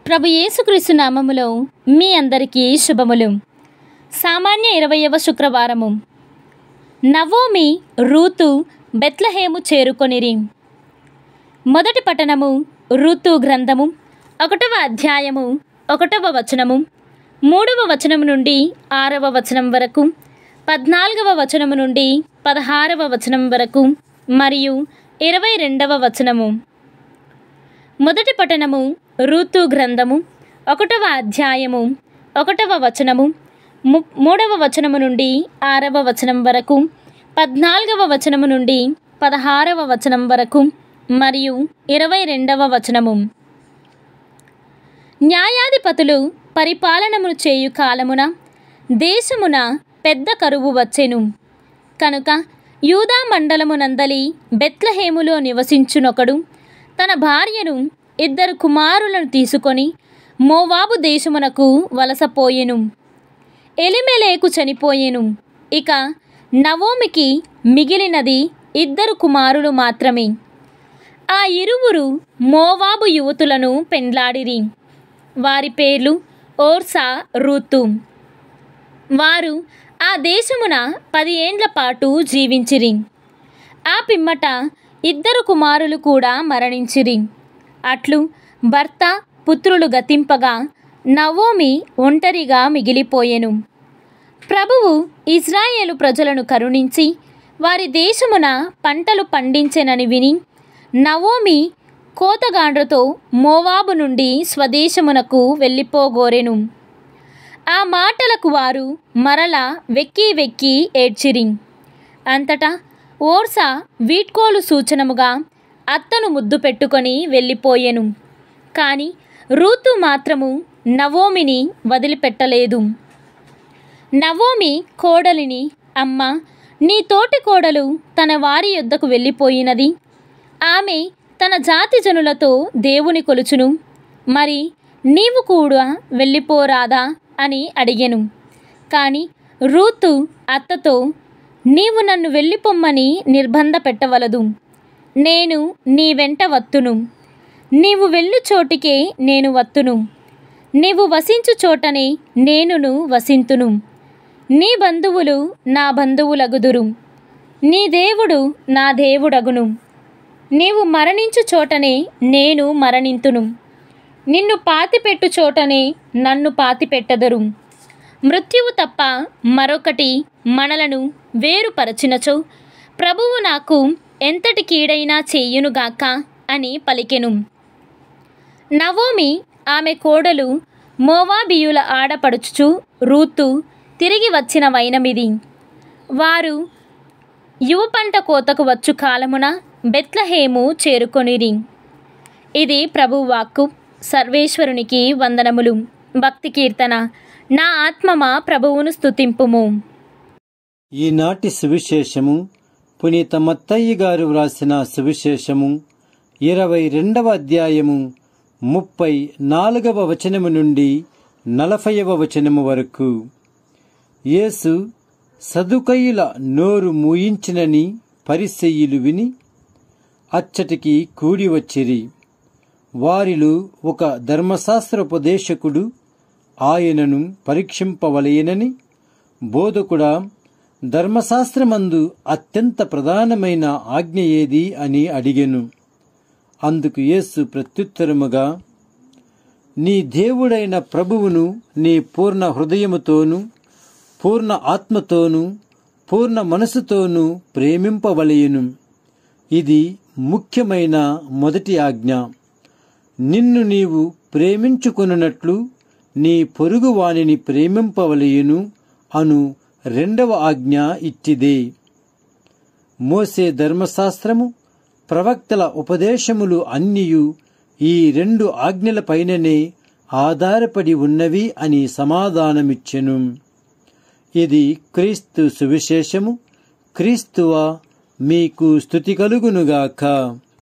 ప్రభు యేసుక్రీస్తు నామములో మీ అందరికీ శుభములు సామాన్య ఇరవయవ శుక్రవారము నవోమి రూతు బెత్లహేము చేరుకొనిరి మొదటి పట్టణము రూతు గ్రంథము ఒకటవ అధ్యాయము ఒకటవ వచనము మూడవ వచనము నుండి ఆరవ వచనం వరకు పద్నాలుగవ వచనము నుండి పదహారవ వచనం వరకు మరియు ఇరవై రెండవ వచనము మొదటి పఠనము రూతు గ్రంథము ఒకటవ అధ్యాయము ఒకటవ వచనము ము మూడవ వచనము నుండి ఆరవ వచనం వరకు పద్నాలుగవ వచనము నుండి పదహారవ వచనం వరకు మరియు ఇరవై రెండవ వచనము న్యాయాధిపతులు పరిపాలనము చేయు కాలమున దేశమున పెద్ద కరువు వచ్చెను కనుక యూదా మండలమునందలి బెత్లహేములో నివసించునొకడు తన భార్యను ఇద్దరు కుమారులను తీసుకొని మోవాబు దేశమునకు వలసపోయెను ఎలిమెలేకు చనిపోయెను ఇక నవోమికి మిగిలినది ఇద్దరు కుమారులు మాత్రమే ఆ ఇరువురు మోవాబు యువతులను పెండ్లాడిరి వారి పేర్లు ఓర్సా రూతు వారు ఆ దేశమున పది ఏండ్ల పాటు జీవించిరి ఆ పిమ్మట ఇద్దరు కుమారులు కూడా మరణించిరి అట్లు భర్త పుత్రులు గతింపగా నవోమి ఒంటరిగా మిగిలిపోయెను ప్రభువు ఇజ్రాయేలు ప్రజలను కరుణించి వారి దేశమున పంటలు పండించెనని విని నవోమి కోతగాండ్రతో మోవాబు నుండి స్వదేశమునకు వెళ్ళిపోగోరెను ఆ మాటలకు వారు మరల వెక్కి వెక్కి ఏడ్చిరి అంతటా ఓర్సా వీడ్కోలు సూచనముగా అత్తను ముద్దు పెట్టుకొని వెళ్ళిపోయెను కాని రూతు మాత్రము నవోమిని వదిలిపెట్టలేదు నవోమి కోడలిని అమ్మ నీ తోటి కోడలు తన వారి యొద్దకు వెళ్ళిపోయినది ఆమె తన జాతి జనులతో దేవుని కొలుచును మరి నీవు కూడా వెళ్ళిపోరాదా అని అడిగెను కానీ రూతు అత్తతో నీవు నన్ను వెళ్ళిపొమ్మని నిర్బంధ పెట్టవలదు నేను నీ వెంట వత్తును నీవు వెళ్ళు చోటికే నేను వత్తును నీవు వసించు చోటనే నేనును వసింతును నీ బంధువులు నా బంధువులగుదురు నీ దేవుడు నా దేవుడగును నీవు మరణించు చోటనే నేను మరణింతును నిన్ను పాతిపెట్టు చోటనే నన్ను పాతిపెట్టదరు మృత్యువు తప్ప మరొకటి మనలను వేరుపరచినచో ప్రభువు నాకు ఎంతటి కీడైనా చెయ్యునుగాక అని పలికెను నవోమి ఆమె కోడలు మోవాబియుల ఆడపడుచుచు రూతు తిరిగి వచ్చిన వైనమిది వారు యువ పంట కోతకు వచ్చు కాలమున బెత్లహేము చేరుకొనిరి ఇది ప్రభువాక్కు సర్వేశ్వరునికి వందనములు భక్తి కీర్తన నా ఆత్మమా ప్రభువును స్తుతింపుము ఈనాటి సువిశేషము పునీత మత్తయ్య గారు వ్రాసిన సువిశేషము ఇరవై రెండవ అధ్యాయము ముప్పై నాలుగవ వచనము నుండి నలభైవ వచనము వరకు యేసు సదుకయ్యుల నోరు మూయించినని పరిసెయ్యులు విని అచ్చటికి కూడి వచ్చిరి వారిలో ఒక ధర్మశాస్త్రోపదేశకుడు ఆయనను పరీక్షింపవలయనని బోధకుడా ధర్మశాస్త్రమందు అత్యంత ప్రధానమైన ఆజ్ఞ ఏది అని అడిగెను అందుకు యేసు ప్రత్యుత్తరముగా నీ దేవుడైన ప్రభువును నీ పూర్ణ హృదయముతోనూ పూర్ణ ఆత్మతోనూ పూర్ణ మనసుతోనూ ప్రేమింపవలయును ఇది ముఖ్యమైన మొదటి ఆజ్ఞ నిన్ను నీవు ప్రేమించుకొనున్నట్లు నీ పొరుగు వానిని ప్రేమింపవలయును అను రెండవ ఆజ్ఞ ఇట్టిదే మోసే ధర్మశాస్త్రము ప్రవక్తల ఉపదేశములు అన్నియు ఈ రెండు ఆజ్ఞలపైననే ఆధారపడి ఉన్నవి అని సమాధానమిచ్చెను ఇది క్రీస్తు సువిశేషము క్రీస్తువ మీకు స్థుతి కలుగునుగాక